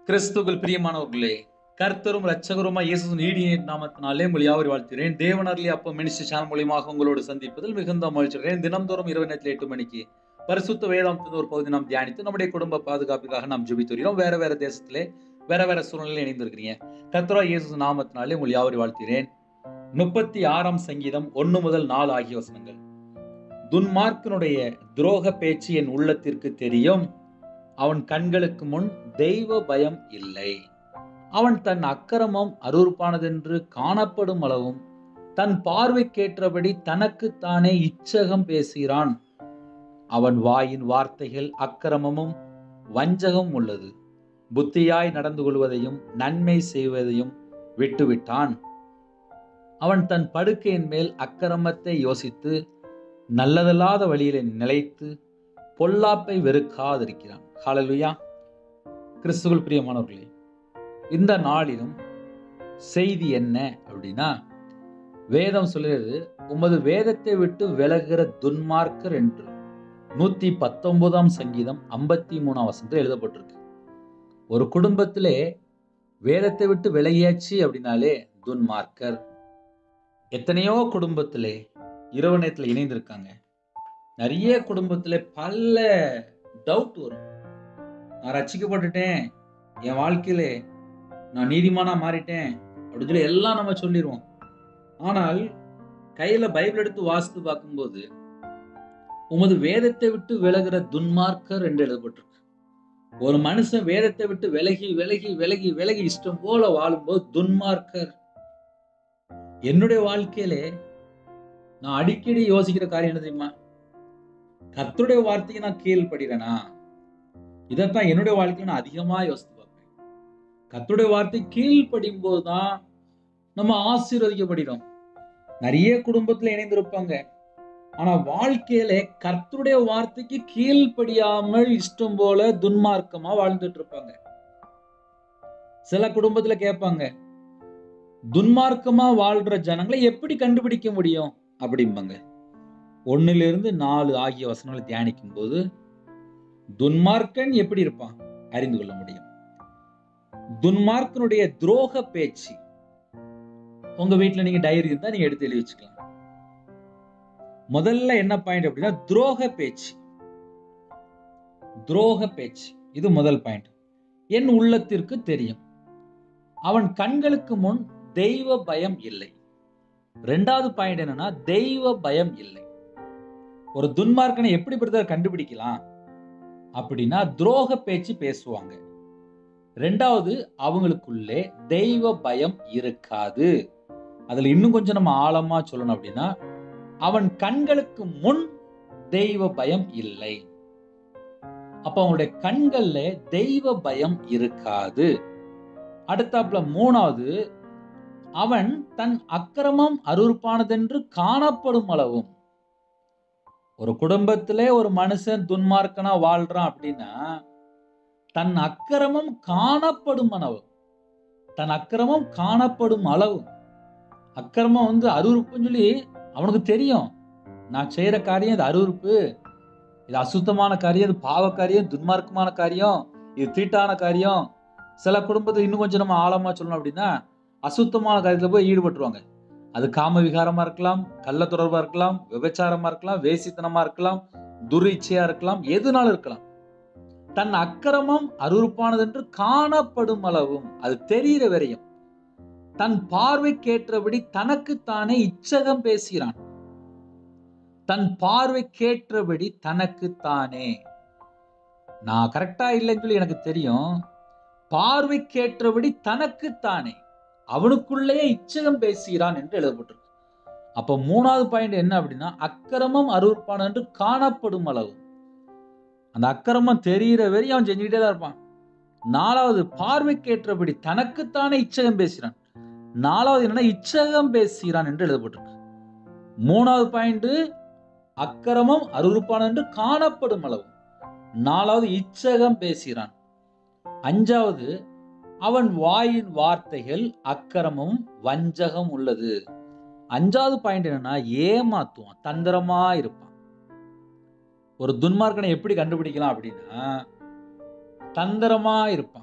கிறிஸ்துவில் பிரியமானவர்களே கர்த்தரும் இரட்சகருமா இயேசு நீடிய நாமத்தினாலே உங்கள் யாவரை வாழ்த்துகிறேன் தேவனர்லி அப்போ மினிஸ்டர் சேனல் மூலியமாக உங்களோடு சந்திப்பதில் மிகுந்த மகிழ்ச்சிகிறேன் தினம்தோறும் இரவு நேரத்தில் எட்டு மணிக்கு பரிசுத்த வேதாந்தத்தின் ஒரு பகுதி நாம் தியானித்து நம்முடைய குடும்ப பாதுகாப்புக்காக நாம் ஜெபித்து வருகிறோம் வேற வேற தேசத்திலே வேற வேற சூழ்நிலையில் இணைந்திருக்கிறீங்க கர்த்தரா இயேசு நாமத்தினாலே உங்கள் யாவரை வாழ்த்துகிறேன் முப்பத்தி ஆறாம் சங்கீதம் ஒன்று முதல் நாலு ஆகிய வசனங்கள் துன்மார்க்கனுடைய துரோக பேச்சு என் உள்ளத்திற்கு தெரியும் அவன் கண்களுக்கு முன் தெய்வ பயம் இல்லை அவன் தன் அக்கிரமம் அருவருப்பானதென்று காணப்படும் அளவும் தன் பார்வைக்கேற்றபடி தனக்குத்தானே இச்சகம் பேசுகிறான் அவன் வாயின் வார்த்தைகள் அக்கிரமமும் வஞ்சகம் உள்ளது புத்தியாய் நடந்து கொள்வதையும் நன்மை செய்வதையும் விட்டுவிட்டான் அவன் தன் படுக்கையின் மேல் அக்கிரமத்தை யோசித்து நல்லதல்லாத வழியிலே நிலைத்து பொல்லாப்பை வெறுக்காதிருக்கிறான் ஹalleluya கிறிஸ்துவுல் பிரியமானவர்களே இந்த நாளிலும் செய்தி என்ன அப்படின்னா வேதம் சொல்லுகிறது உமது வேதத்தை விட்டு விலகுகிற துன்மார்க்கர் என்று நூத்தி பத்தொன்பதாம் சங்கீதம் ஐம்பத்தி மூணாம் வசனத்தில் எழுதப்பட்டிருக்கு ஒரு குடும்பத்திலே வேதத்தை விட்டு விலகியாச்சு அப்படின்னாலே துன்மார்க்கர் எத்தனையோ குடும்பத்திலே இரவு நேரத்தில் இணைந்திருக்காங்க நிறைய குடும்பத்துல பல டவுட் வரும் நான் ரட்சிக்கப்பட்டுட்டேன் என் வாழ்க்கையில நான் நீதிமானா மாறிட்டேன் அப்படின்னு சொல்லி எல்லாம் நம்ம சொல்லிடுவோம் ஆனால் கையில பைபிள் எடுத்து வாசித்து பார்க்கும்போது உமது வேதத்தை விட்டு விலகுற துன்மார்க்கர் என்று எழுதப்பட்டிருக்கு ஒரு மனுஷன் வேதத்தை விட்டு விலகி விலகி விலகி விலகி இஷ்டம் போல வாழும்போது துன்மார்க்கர் என்னுடைய வாழ்க்கையிலே நான் அடிக்கடி யோசிக்கிற காரியம் என்ன தெரியுமா கர்த்தருடைய வார்த்தைக்கு நான் கீழ்படுகிறேனா இதைத்தான் என்னுடைய வாழ்க்கையில நான் அதிகமா யோசித்து பார்ப்பேன் கர்த்தருடைய வார்த்தை கீழ்ப்படியும் போதுதான் நம்ம ஆசீர்வதிக்கப்படுகிறோம் நிறைய குடும்பத்துல இணைந்திருப்பாங்க ஆனா வாழ்க்கையில கர்த்தருடைய வார்த்தைக்கு கீழ்ப்படியாமல் இஷ்டம் போல துன்மார்க்கமா வாழ்ந்துட்டு இருப்பாங்க சில குடும்பத்துல கேட்பாங்க துன்மார்க்கமா வாழ்ற ஜனங்களை எப்படி கண்டுபிடிக்க முடியும் அப்படிம்பாங்க ஒன்னுல இருந்து நாலு ஆகிய வசனங்களை தியானிக்கும் போது துன்மார்க்கன் எப்படி இருப்பான் அறிந்து கொள்ள முடியும் துன்மார்க்கனுடைய துரோக பேச்சு உங்க வீட்டுல நீங்க டைரி இருந்தா நீங்க எடுத்து எழுதி வச்சுக்கலாம் முதல்ல என்ன பாயிண்ட் அப்படின்னா துரோக பேச்சு துரோக பேச்சு இது முதல் பாயிண்ட் என் உள்ளத்திற்கு தெரியும் அவன் கண்களுக்கு முன் தெய்வ பயம் இல்லை ரெண்டாவது பாயிண்ட் என்னன்னா தெய்வ பயம் இல்லை ஒரு துன்மார்க்கனை எப்படி பிரதர் கண்டுபிடிக்கலாம் அப்படின்னா துரோக பேச்சு பேசுவாங்க ரெண்டாவது அவங்களுக்குள்ளே தெய்வ பயம் இருக்காது அதுல இன்னும் கொஞ்சம் நம்ம ஆழமா சொல்லணும் அப்படின்னா அவன் கண்களுக்கு முன் தெய்வ பயம் இல்லை அப்ப அவங்களுடைய கண்கள்ல தெய்வ பயம் இருக்காது அடுத்தாப்புல மூணாவது அவன் தன் அக்கிரமம் அருவருப்பானதென்று காணப்படும் அளவும் ஒரு குடும்பத்திலே ஒரு மனுஷன் துன்மார்க்கனா வாழ்றான் அப்படின்னா தன் அக்கிரமம் காணப்படும் அளவு தன் அக்கிரமம் காணப்படும் அளவு அக்கிரமம் வந்து அருவருப்புன்னு சொல்லி அவனுக்கு தெரியும் நான் செய்யற காரியம் இது அருவருப்பு இது அசுத்தமான காரியம் இது பாவ காரியம் துன்மார்க்கமான காரியம் இது தீட்டான காரியம் சில குடும்பத்தை இன்னும் கொஞ்சம் நம்ம ஆழமா சொல்லணும் அப்படின்னா அசுத்தமான காரியத்துல போய் ஈடுபட்டுருவாங்க அது காம விகாரமா இருக்கலாம் கள்ள தொடர்பா இருக்கலாம் விபச்சாரமா இருக்கலாம் வேசித்தனமா இருக்கலாம் துரிச்சையா இருக்கலாம் எதுனாலும் இருக்கலாம் தன் அக்கிரமம் அருவருப்பானது என்று காணப்படும் அளவும் அது தெரிகிற வரையும் தன் பார்வைக்கேற்றபடி தனக்குத்தானே இச்சகம் பேசுகிறான் தன் பார்வைக்கேற்றபடி தனக்குத்தானே நான் கரெக்டா இல்லைன்னு சொல்லி எனக்கு தெரியும் பார்வைக்கேற்றபடி தனக்குத்தானே அவனுக்குள்ளேயே இச்சகம் பேசுகிறான் என்று எழுதப்பட்டிருக்கு அப்ப மூணாவது பாயிண்ட் என்ன அப்படின்னா அக்கிரமம் அருவருப்பான என்று காணப்படும் அளவு அந்த அக்கிரமம் தெரிகிற வரையும் அவன் செஞ்சுக்கிட்டே தான் இருப்பான் நாலாவது பார்வைக்கேற்றபடி தனக்குத்தானே இச்சகம் பேசுகிறான் நாலாவது என்னன்னா இச்சகம் பேசுகிறான் என்று எழுதப்பட்டிருக்கு மூணாவது பாயிண்ட் அக்கிரமம் அருவருப்பான என்று காணப்படும் அளவு நாலாவது இச்சகம் பேசுகிறான் அஞ்சாவது அவன் வாயின் வார்த்தைகள் அக்கிரமும் வஞ்சகம் உள்ளது அஞ்சாவது பாயிண்ட் என்னன்னா ஏமாத்துவான் தந்திரமா இருப்பான் ஒரு துன்மார்க்கனை எப்படி கண்டுபிடிக்கலாம் அப்படின்னா தந்திரமா இருப்பான்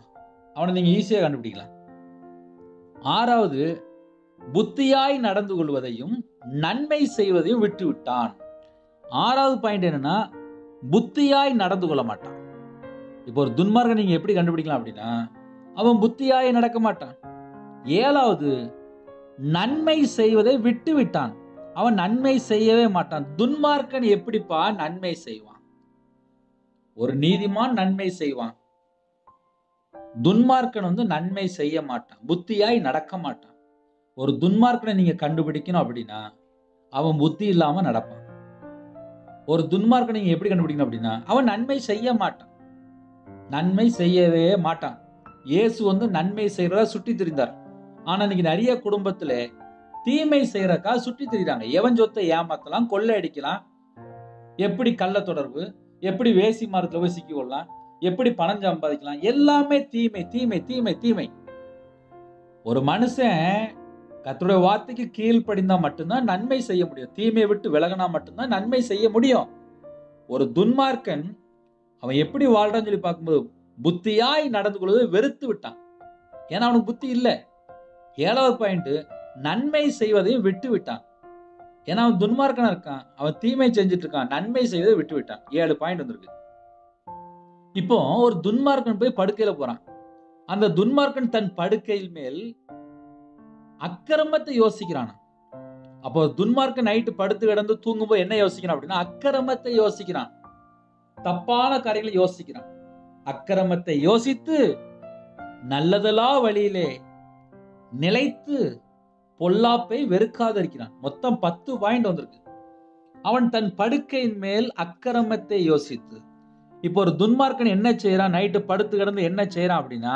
அவனை நீங்க ஈஸியாக கண்டுபிடிக்கலாம் ஆறாவது புத்தியாய் நடந்து கொள்வதையும் நன்மை செய்வதையும் விட்டு விட்டான் ஆறாவது பாயிண்ட் என்னன்னா புத்தியாய் நடந்து கொள்ள மாட்டான் இப்போ ஒரு துன்மார்க்கன் நீங்க எப்படி கண்டுபிடிக்கலாம் அப்படின்னா அவன் புத்தியாய் நடக்க மாட்டான் ஏழாவது நன்மை செய்வதை விட்டு விட்டான் அவன் நன்மை செய்யவே மாட்டான் துன்மார்க்கன் எப்படிப்பா நன்மை செய்வான் ஒரு நீதிமான் நன்மை செய்வான் துன்மார்க்கன் வந்து நன்மை செய்ய மாட்டான் புத்தியாய் நடக்க மாட்டான் ஒரு துன்மார்க்கனை நீங்க கண்டுபிடிக்கணும் அப்படின்னா அவன் புத்தி இல்லாம நடப்பான் ஒரு துன்மார்க்கனை நீங்க எப்படி கண்டுபிடிக்கணும் அப்படின்னா அவன் நன்மை செய்ய மாட்டான் நன்மை செய்யவே மாட்டான் இயேசு வந்து நன்மை செய்யறதா சுட்டி திரிந்தார் ஆனா இன்னைக்கு நிறைய குடும்பத்துல தீமை செய்யறக்கா சுட்டி திரிறாங்க எவன் சொத்தை ஏமாத்தலாம் கொள்ளை அடிக்கலாம் எப்படி கள்ள தொடர்பு எப்படி வேசி மரத்துல போய் சிக்கிக்கொள்ளலாம் எப்படி பணம் சம்பாதிக்கலாம் எல்லாமே தீமை தீமை தீமை தீமை ஒரு மனுஷன் கர்த்தருடைய வார்த்தைக்கு கீழ்ப்படிந்தா மட்டும்தான் நன்மை செய்ய முடியும் தீமையை விட்டு விலகினா மட்டும்தான் நன்மை செய்ய முடியும் ஒரு துன்மார்க்கன் அவன் எப்படி வாழ்றான்னு சொல்லி பார்க்கும்போது புத்தியாய் நடந்து கொள்வதை வெறுத்து விட்டான் ஏன்னா அவனுக்கு புத்தி இல்லை ஏழாவது பாயிண்ட் நன்மை செய்வதையும் விட்டு விட்டான் ஏன்னா அவன் துன்மார்க்கனா இருக்கான் அவன் தீமை செஞ்சுட்டு இருக்கான் நன்மை செய்வதை விட்டு விட்டான் ஏழு பாயிண்ட் வந்திருக்கு இப்போ ஒரு துன்மார்க்கன் போய் படுக்கையில போறான் அந்த துன்மார்க்கன் தன் படுக்கையில் மேல் அக்கிரமத்தை யோசிக்கிறான் அப்போ துன்மார்க்கன் நைட்டு படுத்து கிடந்து தூங்கும்போது என்ன யோசிக்கிறான் அப்படின்னா அக்கிரமத்தை யோசிக்கிறான் தப்பான காரியங்களை யோசிக்கிறான் அக்கிரமத்தை யோசித்து நல்லதலா வழியிலே நிலைத்து பொல்லாப்பை வெறுக்காதிருக்கிறான் மொத்தம் பத்து பாயிண்ட் வந்திருக்கு அவன் தன் படுக்கையின் மேல் அக்கிரமத்தை யோசித்து இப்போ ஒரு துன்மார்க்கன் என்ன செய்யறான் நைட்டு படுத்து கிடந்து என்ன செய்யறான் அப்படின்னா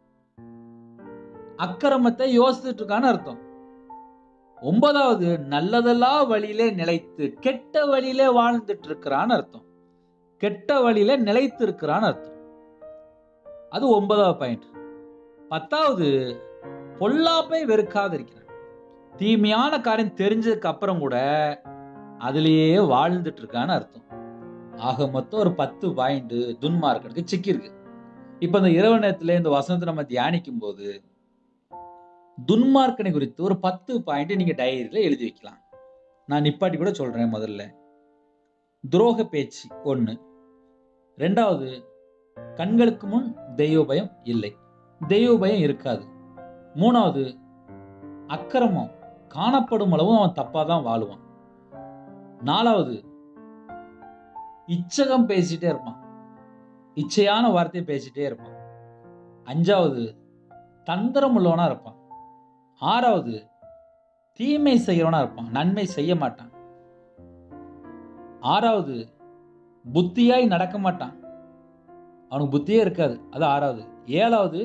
அக்கிரமத்தை யோசிச்சுட்டு இருக்கான்னு அர்த்தம் ஒன்பதாவது நல்லதெல்லாம் வழியிலே நிலைத்து கெட்ட வழியிலே வாழ்ந்துட்டு இருக்கிறான்னு அர்த்தம் கெட்ட வழியில நிலைத்து இருக்கிறான்னு அர்த்தம் அது ஒன்பதாவது பாயிண்ட் பத்தாவது பொல்லாப்பை வெறுக்காது இருக்கிறான் தீமையான காரியம் தெரிஞ்சதுக்கு அப்புறம் கூட அதுலயே வாழ்ந்துட்டு இருக்கான்னு அர்த்தம் ஆக மொத்தம் ஒரு பத்து பாயிண்ட் துன்மார்க்கனுக்கு சிக்கிருக்கு இப்ப இந்த இரவு நேரத்துல இந்த வசனத்தை நம்ம தியானிக்கும் போது துன்மார்க்கனை குறித்து ஒரு பத்து பாயிண்ட் நீங்க டைரியில எழுதி வைக்கலாம் நான் நிப்பாட்டி கூட சொல்றேன் முதல்ல துரோக பேச்சு ஒண்ணு ரெண்டாவது கண்களுக்கு முன் தெய்வ பயம் இல்லை தெய்வ பயம் இருக்காது மூணாவது அக்கிரமம் காணப்படும் அளவு அவன் தப்பா தான் வாழுவான் நாலாவது இச்சகம் பேசிட்டே இருப்பான் இச்சையான வார்த்தையை பேசிட்டே இருப்பான் அஞ்சாவது தந்திரம் உள்ளவனா இருப்பான் ஆறாவது தீமை செய்யறவனா இருப்பான் நன்மை செய்ய மாட்டான் ஆறாவது புத்தியாய் நடக்க மாட்டான் அவனுக்கு புத்தியே இருக்காது அது ஆறாவது ஏழாவது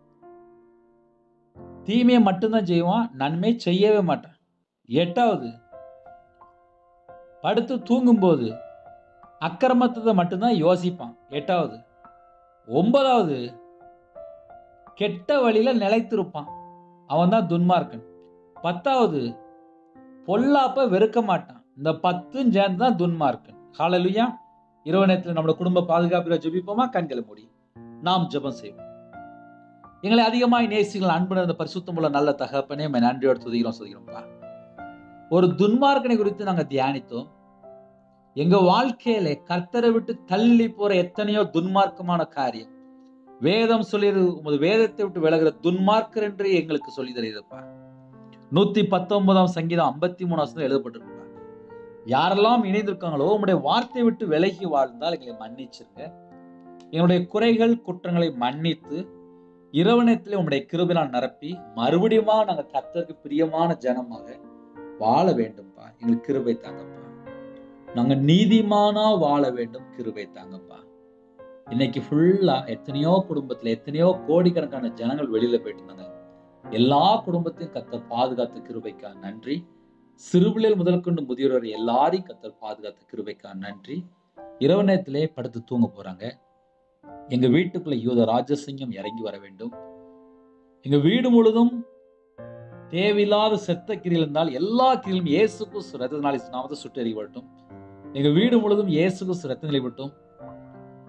தீமையை மட்டும்தான் செய்வான் நன்மை செய்யவே மாட்டான் எட்டாவது படுத்து தூங்கும்போது அக்கிரமத்தை மட்டும்தான் யோசிப்பான் எட்டாவது ஒன்பதாவது கெட்ட வழியில நிலைத்திருப்பான் அவன் தான் துன்மார்க்கன் பத்தாவது பொல்லாப்ப வெறுக்க மாட்டான் இந்த பத்தும் சேர்ந்து தான் துன்மார்க்கன் ஹalleluya இரவு நேரத்தில் நம்மளோட குடும்ப பாதுகாப்பில் ஜெபிப்போமா கண்களை மூடி நாம் ஜெபம் செய்வோம் எங்களை அதிகமாய் நேசிகள் அன்பு இந்த பரிசுத்தமுள்ள நல்ல தகப்பனே உம்மை நன்றியோடு துதிக்கிறோம் சொல்கிறோம்ப்பா ஒரு துன்மார்க்கனை குறித்து நாங்க தியானித்தோம் எங்க வாழ்க்கையில கர்த்தரை விட்டு தள்ளி போற எத்தனையோ துன்மார்க்கமான காரியம் வேதம் சொல்லியது உமது வேதத்தை விட்டு விலகிற துன்மார்க்கர் என்று எங்களுக்கு சொல்லி தருகிறப்பா நூத்தி பத்தொன்பதாம் சங்கீதம் ஐம்பத்தி மூணாம் எழுதப்பட்டிருப்பா யாரெல்லாம் இணைந்திருக்காங்களோ உங்களுடைய வார்த்தை விட்டு விலகி வாழ்ந்தால் எங்களை மன்னிச்சிருங்க எங்களுடைய குறைகள் குற்றங்களை மன்னித்து இரவணத்திலே உங்களுடைய கிருபினால் நிரப்பி மறுபடியுமா நாங்க கர்த்தருக்கு பிரியமான ஜனமாக வாழ வேண்டும்பா எங்களுக்கு கிருபை தாங்கப்பா நாங்க நீதிமானா வாழ வேண்டும் கிருபை தாங்கப்பா இன்னைக்கு ஃபுல்லா எத்தனையோ குடும்பத்துல எத்தனையோ கோடிக்கணக்கான ஜனங்கள் வெளியில போயிட்டு இருந்தாங்க எல்லா குடும்பத்தையும் கத்தர் பாதுகாத்த கிருபைக்கா நன்றி சிறுபிள்ளைகள் முதல் கொண்டு முதியோர் வரை எல்லாரையும் கத்தர் பாதுகாத்த கிருபைக்கா நன்றி இரவு நேரத்திலே படுத்து தூங்க போறாங்க எங்க வீட்டுக்குள்ள யூத ராஜசிங்கம் இறங்கி வர வேண்டும் எங்க வீடு முழுதும் தேவையில்லாத செத்த கிரியில் இருந்தால் எல்லா கிரியிலும் இயேசு கிறிஸ்து ரத்தத்தினாலே நாமத்தை சுட்டு எறியப்பட்டும் எங்க வீடு முழுதும் இயேசு கிறிஸ்து ரத்தம் நிலைப்பட்டும்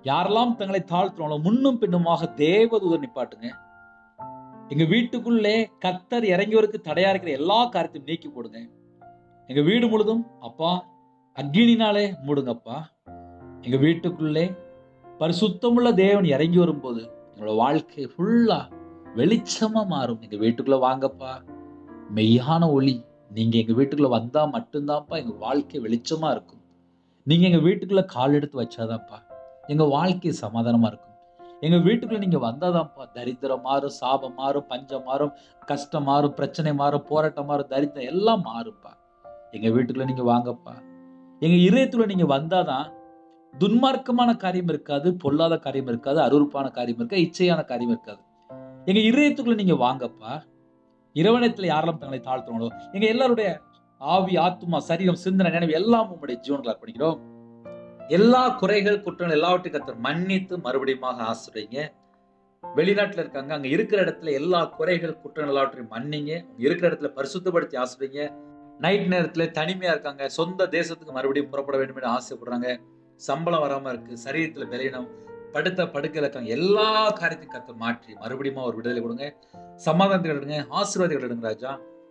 யாரெல்லாம் தங்களை தாழ்த்துறாங்களோ முன்னும் பின்னுமாக தேவதூதர் நிப்பாட்டுங்க எங்க வீட்டுக்குள்ளே கத்தர் இறங்கியவருக்கு தடையா இருக்கிற எல்லா காரியத்தையும் நீக்கி போடுங்க எங்க வீடு முழுதும் அப்பா அக்னினாலே மூடுங்கப்பா எங்க வீட்டுக்குள்ளே பரிசுத்தமுள்ள தேவன் இறங்கி வரும்போது எங்களோட வாழ்க்கை ஃபுல்லா வெளிச்சமா மாறும் எங்க வீட்டுக்குள்ள வாங்கப்பா மெய்யான ஒளி நீங்க எங்க வீட்டுக்குள்ள வந்தா மட்டும்தான்ப்பா எங்க வாழ்க்கை வெளிச்சமா இருக்கும் நீங்க எங்க வீட்டுக்குள்ள கால் எடுத்து வச்சாதான்ப்பா எங்க வாழ்க்கை சமாதானமா இருக்கும் எங்க வீட்டுக்குள்ள நீங்க வந்தாதான்ப்பா தரித்திரம் மாறும் சாபம் மாறும் பஞ்சம் மாறும் கஷ்டம் மாறும் பிரச்சனை மாறும் போராட்டம் மாறும் தரித்திரம் எல்லாம் மாறும்ப்பா எங்க வீட்டுக்குள்ள நீங்க வாங்கப்பா எங்க இதயத்துல நீங்க வந்தாதான் துன்மார்க்கமான காரியம் இருக்காது பொல்லாத காரியம் இருக்காது அருவருப்பான காரியம் இருக்காது இச்சையான காரியம் இருக்காது எங்க இதயத்துக்குள்ள நீங்க வாங்கப்பா இரவணத்துல யாரெல்லாம் தங்களை தாழ்த்துறாங்களோ எங்க எல்லாருடைய ஆவி ஆத்துமா சரீரம் சிந்தனை நினைவு எல்லாம் உங்களுடைய ஜீவன்களை அர்ப்பணிக்கிறோம் எல்லா குறைகள் குற்றங்கள் எல்லாவற்றையும் கத்தர் மன்னித்து மறுபடியும் ஆசிரியங்க வெளிநாட்டுல இருக்காங்க அங்க இருக்கிற இடத்துல எல்லா குறைகள் குற்றங்கள் எல்லாவற்றையும் மன்னிங்க உங்க இருக்கிற இடத்துல பரிசுத்தப்படுத்தி ஆசிரியங்க நைட் நேரத்துல தனிமையா இருக்காங்க சொந்த தேசத்துக்கு மறுபடியும் புறப்பட வேண்டும் என்று ஆசைப்படுறாங்க சம்பளம் வராம இருக்கு சரீரத்துல விளையினம் படுத்த படுக்கையில இருக்காங்க எல்லா காரியத்தையும் கத்த மாற்றி மறுபடியும் ஒரு விடுதலை கொடுங்க சமாதானத்தை எடுங்க ஆசீர்வாதங்கள் எடுங்க ராஜா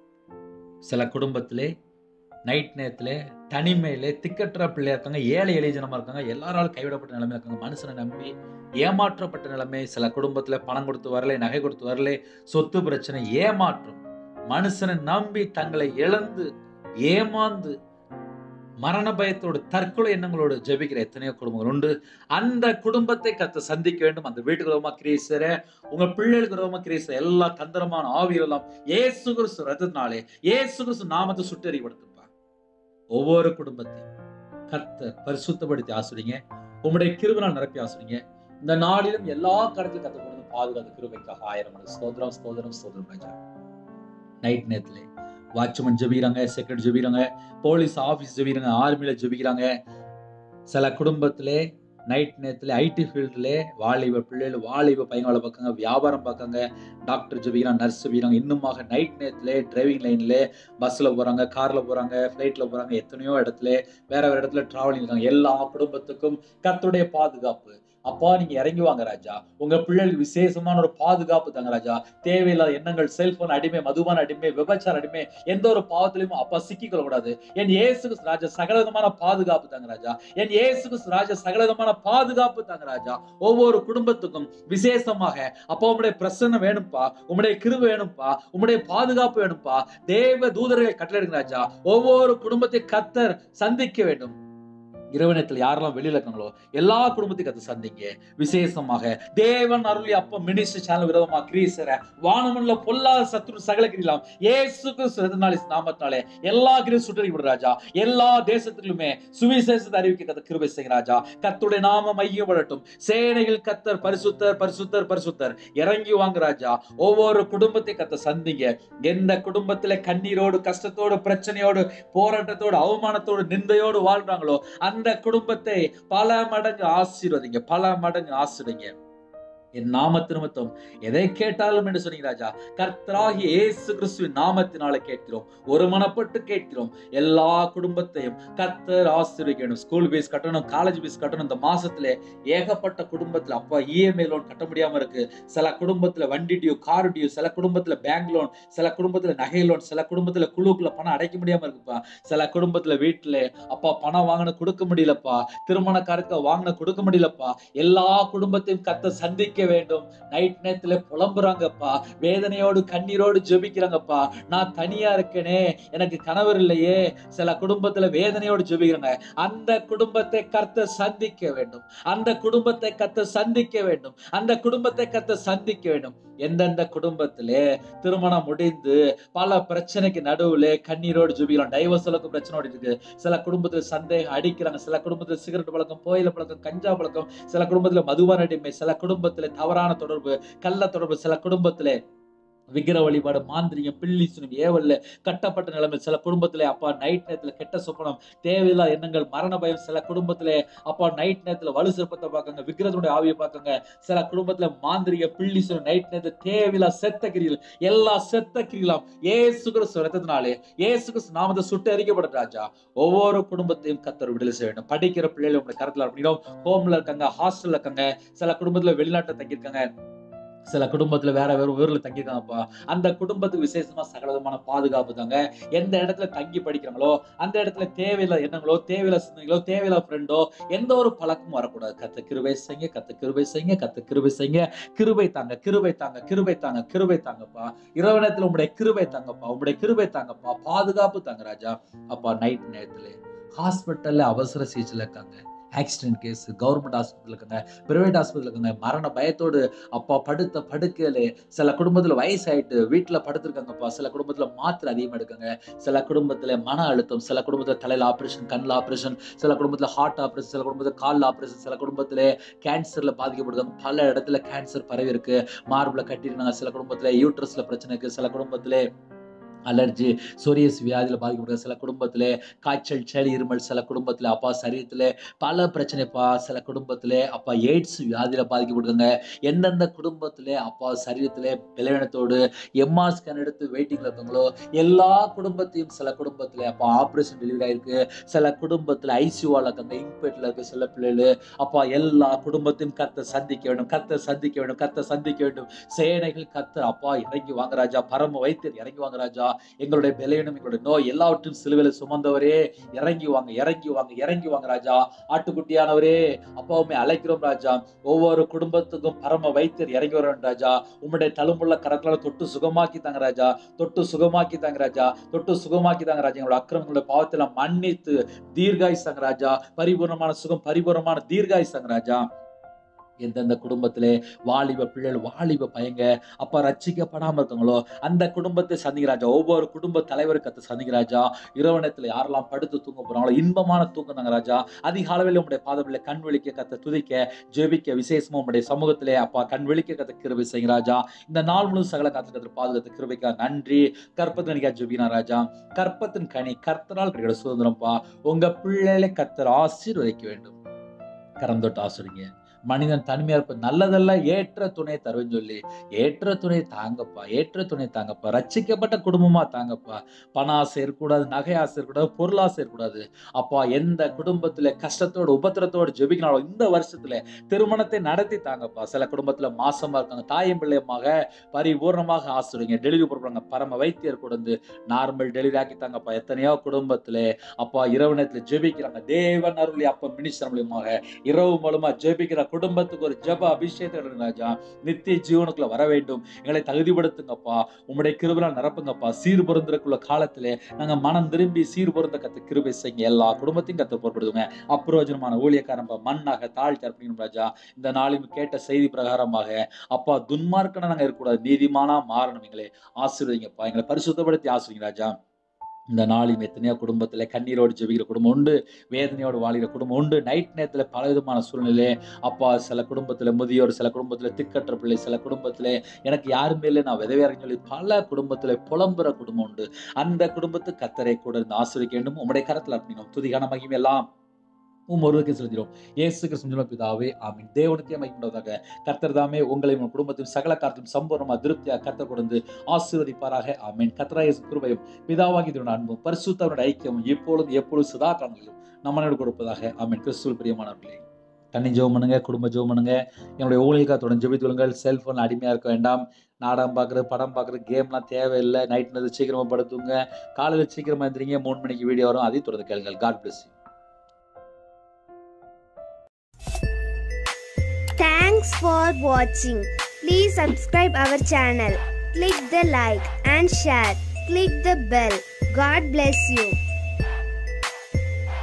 சில குடும்பத்திலே நைட் நேரத்திலே தனிமையிலே திக்கற்ற பிள்ளையா இருக்காங்க ஏழை எளிய ஜனமா இருக்காங்க எல்லாராலும் கைவிடப்பட்ட நிலைமையில இருக்காங்க மனுஷனை நம்பி ஏமாற்றப்பட்ட நிலைமை சில குடும்பத்துல பணம் கொடுத்து வரல நகை கொடுத்து வரல சொத்து பிரச்சனை ஏமாற்றம் மனுஷனை நம்பி தங்களை இழந்து ஏமாந்து மரண பயத்தோடு தற்கொலை எண்ணங்களோடு ஜெபிக்கிற எத்தனையோ குடும்பங்கள் உண்டு அந்த குடும்பத்தை கத்த சந்திக்க வேண்டும் அந்த வீட்டுக்கு ரோமா கிரீசர உங்க பிள்ளைகளுக்கு ரோமா கிரீசர் எல்லா தந்திரமான ஆவியெல்லாம் ஏசு கிறிஸ்து ரத்தத்தினாலே ஏசு கிறிஸ்து நாமத்தை சுட்டறிப்படுத்துப்பா ஒவ்வொரு குடும்பத்தையும் கத்த பரிசுத்தப்படுத்தி ஆசிரிங்க உங்களுடைய கிருபனால் நிரப்பி ஆசிரிங்க இந்த நாளிலும் எல்லா கடத்திலும் கத்த கொண்டு பாதுகாத்து கிருபைக்காக ஆயிரம் மணி ஸ்தோத்திரம் ஸ்தோத்திரம் ஸ்தோத்திரம் ராஜா நைட் நேரத்துல வாட்ச்மேன் ஜெபிக்கிறாங்க செக்ரட்டரி ஜெபிக்கிறாங்க போலீஸ் ஆஃபீஸ் ஜெபிக்கிறாங்க ஆர்மியில் ஜெபிக்கிறாங்க சில குடும்பத்திலே நைட் நேரத்தில் ஐடி ஃபீல்டில் வாலிப பிள்ளைகள் வாலிப பையங்களை பார்க்காங்க வியாபாரம் பார்க்காங்க டாக்டர் ஜெபிக்கிறாங்க நர்ஸ் ஜெபிக்கிறாங்க இன்னுமாக நைட் நேரத்தில் டிரைவிங் லைனில் பஸ்ஸில் போகிறாங்க காரில் போகிறாங்க ஃப்ளைட்டில் போகிறாங்க எத்தனையோ இடத்துல வேற வேற இடத்துல ட்ராவலிங் இருக்காங்க எல்லா குடும்பத்துக்கும் கர்த்தருடைய பாதுகாப்பு அப்பா நீங்க இறங்கி வாங்க ராஜா உங்க பிள்ளைகளுக்கு விசேஷமான ஒரு பாதுகாப்பு தாங்க ராஜா தேவையில்லாத எண்ணங்கள் செல்போன் அடிமை மதுபான அடிமை விபச்சார அடிமை எந்த ஒரு பாவத்திலையும் அப்பா சிக்கிக் கூடாது என் இயேசுக்கு ராஜா சகலவிதமான பாதுகாப்பு தாங்க ராஜா என் இயேசுக்கு ராஜா சகலவிதமான பாதுகாப்பு தாங்க ராஜா ஒவ்வொரு குடும்பத்துக்கும் விசேஷமாக அப்பா உம்முடைய பிரசன்னம் வேணும்ப்பா உம்முடைய கிருபை வேணும்ப்பா உம்முடைய பாதுகாப்பு வேணும்ப்பா தேவ தூதர்களை கட்டளையிடுங்க ராஜா ஒவ்வொரு குடும்பத்தை கத்தர் சந்திக்க வேண்டும் இரவனத்தில் யாரெல்லாம் வெளியில இருக்காங்களோ எல்லா குடும்பத்தையும் கத்து சந்திங்க விசேஷமாக தேவன் அருளி அப்ப மினிஸ்டர் சேனல் விரோதமா கிரீசர வானமல்ல பொல்லாத சத்துரு சகல கிரிலாம் ஏசு கிறிஸ்து நாமத்தாலே எல்லா கிரி சுட்டறி விடு ராஜா எல்லா தேசத்திலுமே சுவிசேஷத்தை அறிவிக்க கத்த கிருபை செய்ய ராஜா கத்துடைய நாம மையப்படட்டும் சேனைகள் கத்தர் பரிசுத்தர் பரிசுத்தர் பரிசுத்தர் இறங்கி வாங்க ராஜா ஒவ்வொரு குடும்பத்தை கத்த சந்திங்க எந்த குடும்பத்துல கண்ணீரோடு கஷ்டத்தோடு பிரச்சனையோடு போராட்டத்தோடு அவமானத்தோடு நிந்தையோடு வாழ்றாங்களோ அந்த குடும்பத்தை பல மடங்கு ஆசீர்வதிங்க பல மடங்கு ஆசிரிங்க என் நாமத்து நிமித்தம் எதை கேட்டாலும் என்று சொன்னீங்க ராஜா கர்த்தராகி இயேசு கிறிஸ்துவின் நாமத்தினால கேட்கிறோம் ஒரு மனப்பட்டு கேட்கிறோம் எல்லா குடும்பத்தையும் கர்த்தர் ஆசீர்வதிக்கணும் ஸ்கூல் ஃபீஸ் கட்டணும் காலேஜ் ஃபீஸ் கட்டணும் இந்த மாசத்துல ஏகப்பட்ட குடும்பத்துல அப்பா இஎம்ஐ லோன் கட்ட முடியாம இருக்கு சில குடும்பத்துல வண்டி டியூ கார் டியூ சில குடும்பத்துல பேங்க் லோன் சில குடும்பத்துல நகை லோன் சில குடும்பத்துல குழுக்குள்ள பணம் அடைக்க முடியாம இருக்குப்பா சில குடும்பத்துல வீட்டுல அப்பா பணம் வாங்கின கொடுக்க முடியலப்பா திருமண காரத்தை வாங்கின கொடுக்க முடியலப்பா எல்லா குடும்பத்தையும் கத்த சந்திக்க வேண்டும் நைட் நேரத்துல புலம்புறாங்கப்பா வேதனையோடு கண்ணீரோடு ஜெபிக்கிறாங்கப்பா நான் தனியா இருக்கேனே எனக்கு கணவர் இல்லையே சில குடும்பத்துல வேதனையோடு ஜெபிக்கிறாங்க அந்த குடும்பத்தை கர்த்த சந்திக்க வேண்டும் அந்த குடும்பத்தை கத்த சந்திக்க வேண்டும் அந்த குடும்பத்தை கத்த சந்திக்க வேண்டும் எந்தெந்த குடும்பத்திலே திருமணம் முடிந்து பல பிரச்சனைக்கு நடுவுல கண்ணீரோடு ஜெபிக்கிறோம் டைவர்ஸ் அளவுக்கு பிரச்சனை ஓடிட்டு இருக்கு சில குடும்பத்துல சந்தேகம் அடிக்கிறாங்க சில குடும்பத்துல சிகரெட் பழக்கம் கோயில பழக்கம் கஞ்சா பழக்கம் சில குடும்பத்துல மதுபான அடிமை சில குடும்பத்துல தவறான தொடர்பு கள்ள தொடர்பு சில குடும்பத்துல விக்கிர வழிபாடு மாந்திரிகம் பில்லி சுனம் ஏவல்ல கட்டப்பட்ட நிலைமை சில குடும்பத்திலே அப்பா நைட் நேரத்துல கெட்ட சொப்பனம் தேவையில்லா எண்ணங்கள் மரண பயம் சில குடும்பத்திலே அப்பா நைட் நேரத்துல வலு சிற்பத்தை பார்க்கங்க விக்கிரத்துடைய ஆவியை பார்க்கங்க சில குடும்பத்துல மாந்திரிக பில்லி சுனம் நைட் நேரத்துல தேவையில்லா செத்த கிரிகள் எல்லா செத்த கிரிகளாம் ஏசு கிறிஸ்து ரத்தத்தினாலே ஏசு கிறிஸ்து நாமத்தை சுட்டு எரிக்கப்பட்ட ராஜா ஒவ்வொரு குடும்பத்தையும் கத்தர் விடுதலை செய்ய வேண்டும் படிக்கிற பிள்ளைகளை உங்களுடைய கருத்துல அப்படின்னா ஹோம்ல இருக்காங்க ஹாஸ்டல்ல இருக்காங்க சில குடும்பத்துல வெளிநாட்டுல தங்கியிருக்காங்க சில குடும்பத்துல வேற வேற ஊர்ல தங்கியிருக்காங்கப்பா அந்த குடும்பத்துக்கு விசேஷமா சகல விதமான பாதுகாப்பு தாங்க எந்த இடத்துல தங்கி படிக்கிறாங்களோ அந்த இடத்துல தேவையில்லை எண்ணங்களோ தேவையில்லை சிந்தனைகளோ தேவையில்லை ஃப்ரெண்டோ எந்த ஒரு பழக்கமும் வரக்கூடாது கத்த கிருபை செய்யுங்க கத்த கிருபை செய்யுங்க கத்த கிருபை செய்யுங்க கிருபை தாங்க கிருபை தாங்க கிருபை தாங்க கிருபை தாங்கப்பா இரவு நேரத்துல உங்களுடைய கிருபை தாங்கப்பா உங்களுடைய கிருபை தாங்கப்பா பாதுகாப்பு தாங்க ராஜா அப்பா நைட் நேரத்துல ஹாஸ்பிட்டல்ல அவசர சிகிச்சையில் இருக்காங்க ஆக்சிடென்ட் கேஸ் கவர்மெண்ட் ஹாஸ்பிட்டல் இருக்காங்க பிரைவேட் ஹாஸ்பிட்டல் இருக்காங்க மரண பயத்தோடு அப்பா படுத்த படுக்கையில சில குடும்பத்துல வயசாயிட்டு வீட்டுல படுத்திருக்காங்கப்பா சில குடும்பத்துல மாத்திரை அதிகமா எடுக்காங்க சில குடும்பத்துல மன அழுத்தம் சில குடும்பத்துல தலையில ஆபரேஷன் கண்ணில் ஆபரேஷன் சில குடும்பத்துல ஹார்ட் ஆபரேஷன் சில குடும்பத்துல கால் ஆபரேஷன் சில குடும்பத்துல கேன்சர்ல பாதிக்கப்படுறாங்க பல இடத்துல கேன்சர் பரவி இருக்கு மார்பில் கட்டிருந்தாங்க சில குடும்பத்துல யூட்ரஸ்ல பிரச்சனை இருக்கு சில குடும்பத்துல அலர்ஜி சோரியஸ் வியாதியில் பாதிக்கப்படுற சில குடும்பத்திலே காய்ச்சல் சளி இருமல் சில குடும்பத்தில் அப்பா சரீரத்தில் பல பிரச்சனைப்பா சில குடும்பத்திலே அப்பா எய்ட்ஸ் வியாதியில் பாதிக்கப்படுறாங்க எந்தெந்த குடும்பத்திலே அப்பா சரீரத்திலே பலவீனத்தோடு எம்ஆர் ஸ்கேன் எடுத்து வெயிட்டிங்கில் இருக்காங்களோ எல்லா குடும்பத்தையும் சில குடும்பத்தில் அப்பா ஆப்ரேஷன் டெலிவரி ஆயிருக்கு சில குடும்பத்தில் ஐசியூவால் இருக்காங்க இன்பேட்டில் இருக்க சில பிள்ளைகள் அப்பா எல்லா குடும்பத்தையும் கத்த சந்திக்க வேண்டும் கத்த சந்திக்க வேண்டும் கத்த சந்திக்க வேண்டும் சேனைகள் கத்த அப்பா இறங்கி வாங்க ராஜா பரம வைத்தியர் இறங்கி வாங்க ராஜா எங்களுடைய பலவீனம் எங்களுடைய நோய் எல்லாவற்றையும் சிலுவையில சுமந்தவரே இறங்கி வாங்க இறங்கி வாங்க இறங்கி வாங்க ராஜா ஆட்டுக்குட்டியானவரே அப்பாவுமே அழைக்கிறோம் ராஜா ஒவ்வொரு குடும்பத்துக்கும் பரம வைத்தியர் இறங்கி வரோம் ராஜா உம்முடைய தழும்புள்ள கரத்தால தொட்டு சுகமாக்கி தாங்க ராஜா தொட்டு சுகமாக்கி தாங்க ராஜா தொட்டு சுகமாக்கி தாங்க ராஜா எங்களோட அக்கிரமங்களுடைய பாவத்தெல்லாம் மன்னித்து தீர்காயுஸ் தாங்க ராஜா பரிபூர்ணமான சுகம் பரிபூர்ணமான தீர்காயுஸ் தாங்க ராஜா எந்தெந்த குடும்பத்திலே வாலிப பிள்ளைகள் வாலிப பையங்க அப்பா ரட்சிக்கப்படாம இருக்காங்களோ அந்த குடும்பத்தை சந்திக்கிறாஜா ஒவ்வொரு குடும்ப தலைவருக்கு அத்த சந்திக்கிறாஜா இரவணத்துல யாரெல்லாம் படுத்து தூங்க போறாங்களோ இன்பமான தூக்கம் தாங்க ராஜா அதிக அளவில் உங்களுடைய பாதவில்லை கண் விழிக்க கத்த துதிக்க ஜெபிக்க விசேஷமா உங்களுடைய சமூகத்திலே அப்பா கண் விழிக்க கத்த கிருபை செய்யுங்க ராஜா இந்த நாள் முழு சகல காத்து கத்திர பாதுகாத்து கிருபைக்கா நன்றி கற்பத்தின் கனிக்கா ஜெபினா ராஜா கற்பத்தின் கனி கர்த்தரால் கிடைக்கிற சுதந்திரம்ப்பா உங்க பிள்ளைகளை கத்தர் ஆசீர்வதிக்க வேண்டும் கரந்தொட்டு ஆசிரிங்க மனிதன் தனிமையா இருப்ப நல்லதெல்லாம் ஏற்ற துணை தருவேன்னு சொல்லி ஏற்ற துணை தாங்கப்பா ஏற்ற துணை தாங்கப்பா ரட்சிக்கப்பட்ட குடும்பமா தாங்கப்பா பண ஆசை இருக்கக்கூடாது நகை ஆசை இருக்கக்கூடாது பொருளாசை இருக்கக்கூடாது அப்பா எந்த குடும்பத்துல கஷ்டத்தோட உபத்திரத்தோட ஜெபிக்கணும் இந்த வருஷத்துல திருமணத்தை நடத்தி தாங்கப்பா சில குடும்பத்துல மாசமா இருக்காங்க தாயும் பிள்ளையமாக பரிபூர்ணமாக ஆசிரியங்க டெலிவரி போடுறாங்க பரம வைத்தியர் கொண்டு நார்மல் டெலிவரி ஆக்கி தாங்கப்பா எத்தனையோ குடும்பத்துல அப்பா இரவு நேரத்துல ஜெபிக்கிறாங்க தேவன் அருளி அப்பா மினிஸ்டர் மூலியமாக இரவு மூலமா ஜெபிக்கிற குடும்பத்துக்கு ஒரு ஜெப அபிஷேகத்தை எடுங்க ராஜா நித்திய ஜீவனுக்குள்ள வர வேண்டும் எங்களை தகுதிப்படுத்துங்கப்பா உம்முடைய கிருபையால் நிரப்புங்கப்பா சீர் பொருந்திருக்குள்ள காலத்திலே நாங்க மனம் திரும்பி சீர் பொருந்த கத்து கிருபை செய்யுங்க எல்லா குடும்பத்தையும் கத்து பொருட்படுத்துங்க அப்பிரோஜனமான ஊழியக்காரம்பா மண்ணாக தாழ்த்தி அர்ப்பணிக்கணும் ராஜா இந்த நாளையும் கேட்ட செய்தி பிரகாரமாக அப்பா துன்மார்க்கன நாங்க இருக்கக்கூடாது நீதிமானா மாறணும் எங்களை ஆசீர்வதிங்கப்பா எங்களை பரிசுத்தப்படுத்தி ஆசிரியங்க ராஜா இந்த நாளையும் எத்தனையோ குடும்பத்தில் கண்ணீரோடு ஜெபிக்கிற குடும்பம் உண்டு வேதனையோடு வாழ்கிற குடும்பம் உண்டு நைட் நேரத்தில் பல விதமான சூழ்நிலை அப்பா சில குடும்பத்தில் முதியோர் சில குடும்பத்தில் திக்கற்ற பிள்ளை சில குடும்பத்தில் எனக்கு யாருமே இல்லை நான் விதவையாருன்னு சொல்லி பல குடும்பத்தில் புலம்புற குடும்பம் உண்டு அந்த குடும்பத்துக்கு கத்தரை கூட இருந்து ஆசிரிக்க வேண்டும் உங்களுடைய கரத்தில் அப்படினும் துதிகான மகிமை எல்லாம் உம் ஒருவருக்கு செலுத்திடும் இயேசு கிறிஸ்து பிதாவே ஆமீன் தேவனுக்கே மகிழ்ந்ததாக கர்த்தர் தாமே உங்களையும் உங்கள் குடும்பத்தையும் சகல காரத்தையும் சம்பூர்ணமா திருப்தியாக கர்த்தர் கொடுத்து ஆசீர்வதிப்பாராக ஆமீன் கர்த்தராய கிருபையும் பிதாவாகி இதோட அன்பும் பரிசுத்தவனோட ஐக்கியமும் எப்பொழுதும் எப்பொழுது சதா காலங்களிலும் நம்மளோடு கொடுப்பதாக ஆமீன் கிறிஸ்துவ பிரியமானவர்களே தண்ணி ஜெபம் பண்ணுங்க குடும்ப ஜெபம் பண்ணுங்க என்னுடைய ஊழியக்காரத்துடன் ஜெபித்து கொள்ளுங்கள் செல்போன் அடிமையாக இருக்க வேண்டாம் நாடகம் பார்க்குறது படம் பார்க்குறது கேம்லாம் தேவையில்லை நைட் நேரத்தில் சீக்கிரமாக படுத்துங்க காலையில் சீக்கிரமாக எழுந்திரிங்க மூணு மணிக்கு வீடியோ வரும் அதையும் தொடர்ந்து கேளுங்கள் God bless Thanks for watching. Please subscribe our channel. Click the like and share. Click the bell. God bless you.